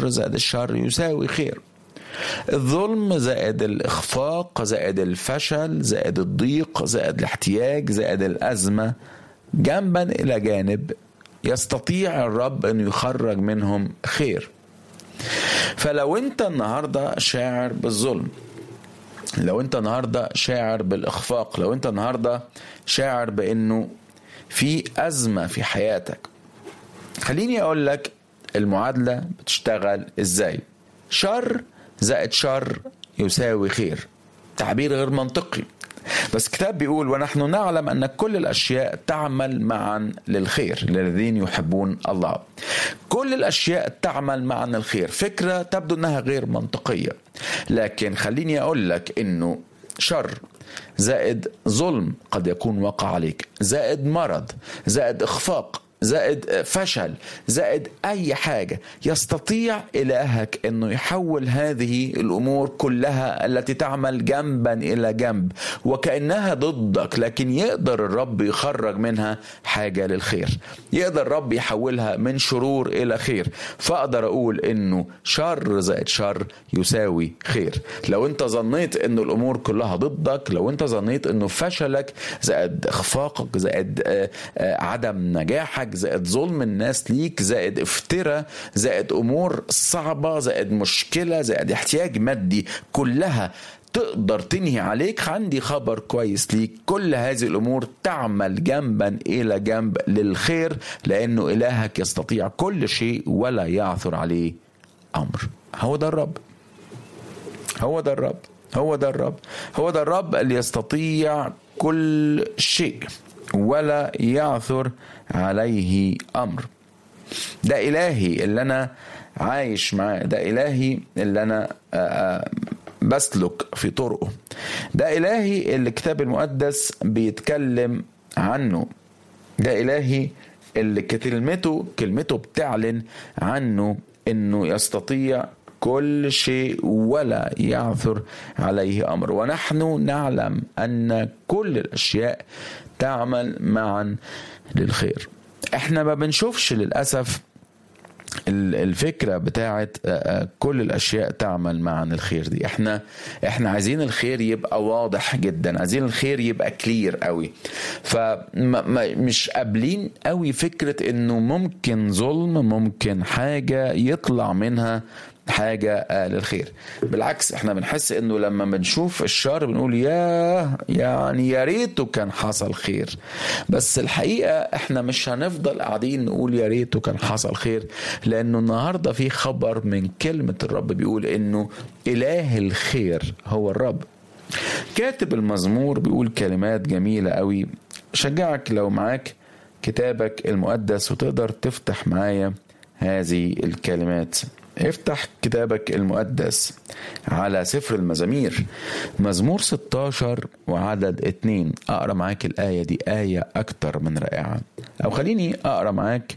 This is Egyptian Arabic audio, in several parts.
الشر زائد الشر يساوي خير الظلم زائد الإخفاق زائد الفشل زائد الضيق زائد الاحتياج زائد الأزمة جنبا إلى جانب يستطيع الرب أن يخرج منهم خير فلو أنت النهاردة شاعر بالظلم لو أنت النهاردة شاعر بالإخفاق لو أنت النهاردة شاعر بأنه في أزمة في حياتك خليني أقول لك المعادلة بتشتغل إزاي شر زائد شر يساوي خير تعبير غير منطقي بس الكتاب بيقول ونحن نعلم ان كل الاشياء تعمل معا للخير للذين يحبون الله. كل الاشياء تعمل معا للخير، فكره تبدو انها غير منطقيه. لكن خليني اقول لك انه شر زائد ظلم قد يكون وقع عليك، زائد مرض، زائد اخفاق، زائد فشل زائد اي حاجه يستطيع الهك انه يحول هذه الامور كلها التي تعمل جنبا الى جنب وكانها ضدك لكن يقدر الرب يخرج منها حاجه للخير يقدر الرب يحولها من شرور الى خير فاقدر اقول انه شر زائد شر يساوي خير لو انت ظنيت انه الامور كلها ضدك لو انت ظنيت انه فشلك زائد اخفاقك زائد عدم نجاحك زائد ظلم الناس ليك زائد افتراء زائد امور صعبه زائد مشكله زائد احتياج مادي كلها تقدر تنهي عليك عندي خبر كويس ليك كل هذه الامور تعمل جنبا الى جنب للخير لانه الهك يستطيع كل شيء ولا يعثر عليه امر هو ده الرب هو ده الرب هو ده الرب هو ده الرب اللي يستطيع كل شيء ولا يعثر عليه امر ده الهي اللي انا عايش معاه ده الهي اللي انا بسلك في طرقه ده الهي اللي الكتاب المقدس بيتكلم عنه ده الهي اللي كلمته كلمته بتعلن عنه انه يستطيع كل شيء ولا يعثر عليه امر ونحن نعلم ان كل الاشياء تعمل معا للخير احنا ما بنشوفش للاسف الفكرة بتاعت كل الأشياء تعمل معا الخير دي احنا احنا عايزين الخير يبقى واضح جدا عايزين الخير يبقى كلير قوي فمش قابلين قوي فكرة انه ممكن ظلم ممكن حاجة يطلع منها حاجة للخير بالعكس احنا بنحس انه لما بنشوف الشر بنقول يا يعني يا ريته كان حصل خير بس الحقيقة احنا مش هنفضل قاعدين نقول يا ريته كان حصل خير لانه النهاردة في خبر من كلمة الرب بيقول انه اله الخير هو الرب كاتب المزمور بيقول كلمات جميلة قوي شجعك لو معاك كتابك المقدس وتقدر تفتح معايا هذه الكلمات افتح كتابك المقدس على سفر المزامير مزمور 16 وعدد 2 اقرا معاك الايه دي ايه اكتر من رائعه او خليني اقرا معاك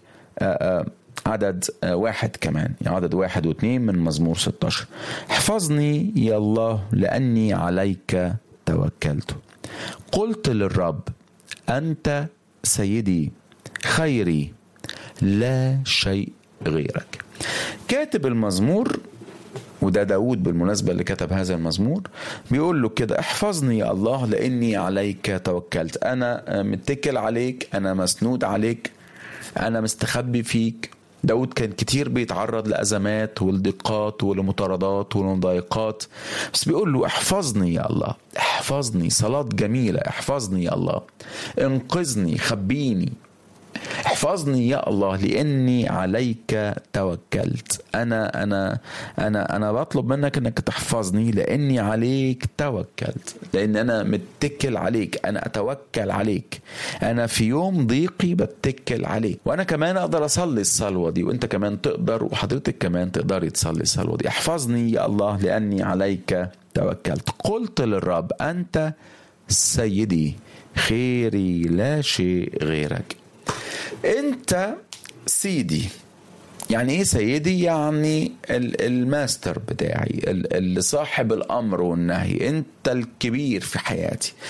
عدد واحد كمان يعني عدد واحد واثنين من مزمور 16 احفظني يا الله لاني عليك توكلت قلت للرب انت سيدي خيري لا شيء غيرك كاتب المزمور وده داود بالمناسبة اللي كتب هذا المزمور بيقول له كده احفظني يا الله لأني عليك توكلت أنا متكل عليك أنا مسنود عليك أنا مستخبي فيك داود كان كتير بيتعرض لأزمات ولضيقات ولمطاردات ولمضايقات بس بيقول له احفظني يا الله احفظني صلاة جميلة احفظني يا الله انقذني خبيني احفظني يا الله لاني عليك توكلت انا انا انا انا بطلب منك انك تحفظني لاني عليك توكلت لان انا متكل عليك انا اتوكل عليك انا في يوم ضيقي بتكل عليك وانا كمان اقدر اصلي الصلوه دي وانت كمان تقدر وحضرتك كمان تقدري تصلي الصلوه دي احفظني يا الله لاني عليك توكلت قلت للرب انت سيدي خيري لا شيء غيرك انت سيدي يعني ايه سيدي يعني الماستر بتاعي اللي صاحب الامر والنهي انت الكبير في حياتي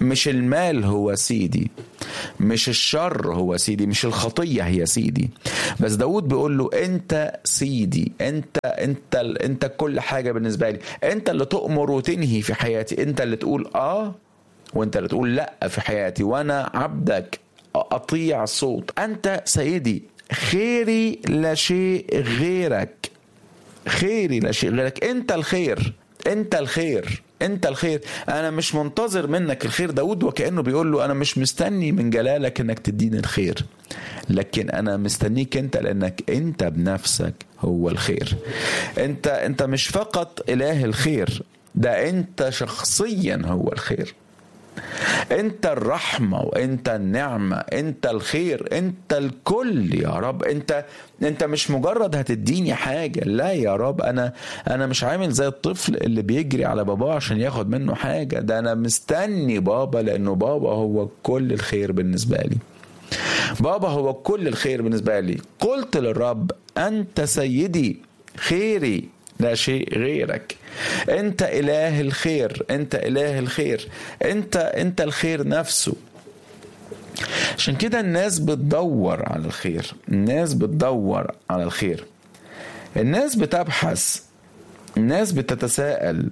مش المال هو سيدي مش الشر هو سيدي مش الخطية هي سيدي بس داود بيقول له انت سيدي انت انت انت كل حاجة بالنسبة لي انت اللي تؤمر وتنهي في حياتي انت اللي تقول اه وانت اللي تقول لا في حياتي وانا عبدك اطيع الصوت انت سيدي خيري لا شيء غيرك خيري لا شيء غيرك انت الخير انت الخير انت الخير انا مش منتظر منك الخير داود وكانه بيقول له انا مش مستني من جلالك انك تديني الخير لكن انا مستنيك انت لانك انت بنفسك هو الخير انت انت مش فقط اله الخير ده انت شخصيا هو الخير انت الرحمه وانت النعمه انت الخير انت الكل يا رب انت انت مش مجرد هتديني حاجه لا يا رب انا انا مش عامل زي الطفل اللي بيجري على باباه عشان ياخد منه حاجه ده انا مستني بابا لانه بابا هو كل الخير بالنسبه لي بابا هو كل الخير بالنسبه لي قلت للرب انت سيدي خيري لا شيء غيرك انت اله الخير انت اله الخير انت انت الخير نفسه عشان كده الناس بتدور على الخير الناس بتدور على الخير الناس بتبحث الناس بتتساءل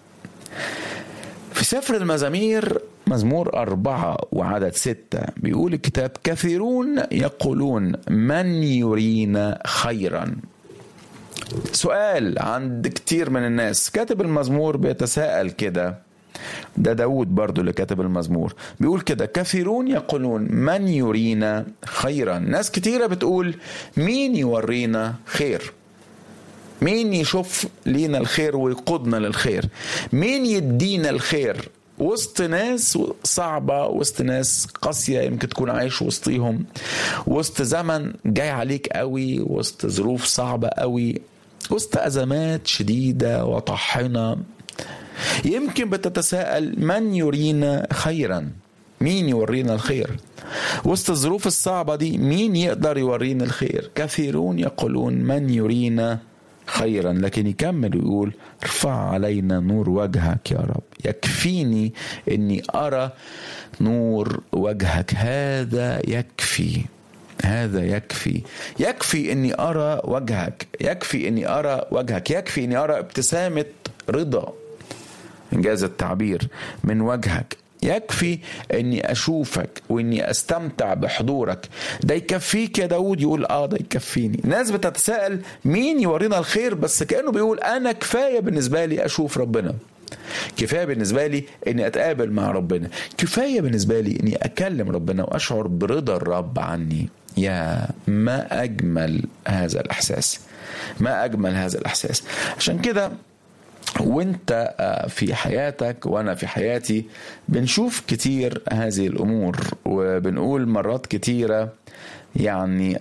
في سفر المزامير مزمور أربعة وعدد ستة بيقول الكتاب كثيرون يقولون من يرينا خيرا سؤال عند كتير من الناس كاتب المزمور بيتساءل كده ده داود برضو اللي كاتب المزمور بيقول كده كثيرون يقولون من يرينا خيرا ناس كتيرة بتقول مين يورينا خير مين يشوف لينا الخير ويقودنا للخير مين يدينا الخير وسط ناس صعبة وسط ناس قاسية يمكن تكون عايش وسطيهم وسط زمن جاي عليك قوي وسط ظروف صعبة قوي وسط أزمات شديدة وطاحنة يمكن بتتساءل من يرينا خيرا مين يورينا الخير وسط الظروف الصعبة دي مين يقدر يورينا الخير كثيرون يقولون من يرينا خيرا لكن يكمل ويقول ارفع علينا نور وجهك يا رب يكفيني اني ارى نور وجهك هذا يكفي هذا يكفي يكفي اني ارى وجهك يكفي اني ارى وجهك يكفي اني ارى ابتسامه رضا انجاز التعبير من وجهك يكفي اني اشوفك واني استمتع بحضورك ده يكفيك يا داود يقول اه ده يكفيني ناس بتتساءل مين يورينا الخير بس كانه بيقول انا كفايه بالنسبه لي اشوف ربنا كفايه بالنسبه لي اني اتقابل مع ربنا كفايه بالنسبه لي اني اكلم ربنا واشعر برضا الرب عني يا ما اجمل هذا الاحساس ما اجمل هذا الاحساس عشان كده وانت في حياتك وانا في حياتي بنشوف كتير هذه الامور وبنقول مرات كتيره يعني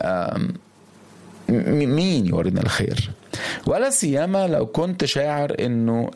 مين يورينا الخير ولا سيما لو كنت شاعر انه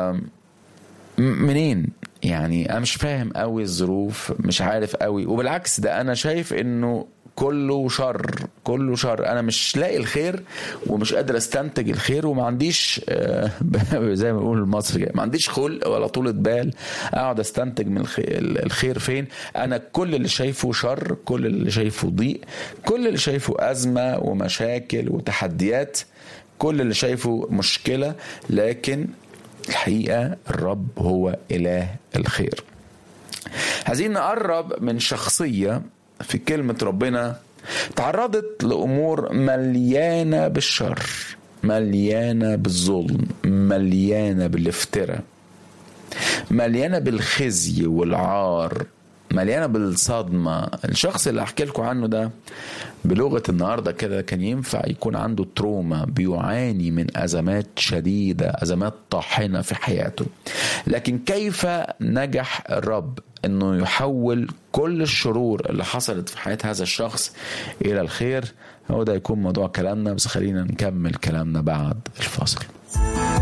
منين يعني انا مش فاهم قوي الظروف مش عارف قوي وبالعكس ده انا شايف انه كله شر كله شر انا مش لاقي الخير ومش قادر استنتج الخير وما عنديش زي ما بنقول المصري ما عنديش خلق ولا طولة بال اقعد استنتج من الخير فين انا كل اللي شايفه شر كل اللي شايفه ضيق كل اللي شايفه ازمه ومشاكل وتحديات كل اللي شايفه مشكله لكن الحقيقه الرب هو اله الخير عايزين نقرب من شخصيه في كلمة ربنا تعرضت لأمور مليانة بالشر مليانة بالظلم مليانة بالافتراء مليانة بالخزي والعار مليانة بالصدمة الشخص اللي أحكي لكم عنه ده بلغة النهاردة كده كان ينفع يكون عنده تروما بيعاني من أزمات شديدة أزمات طاحنة في حياته لكن كيف نجح الرب انه يحول كل الشرور اللي حصلت في حياه هذا الشخص الى الخير هو ده يكون موضوع كلامنا بس خلينا نكمل كلامنا بعد الفاصل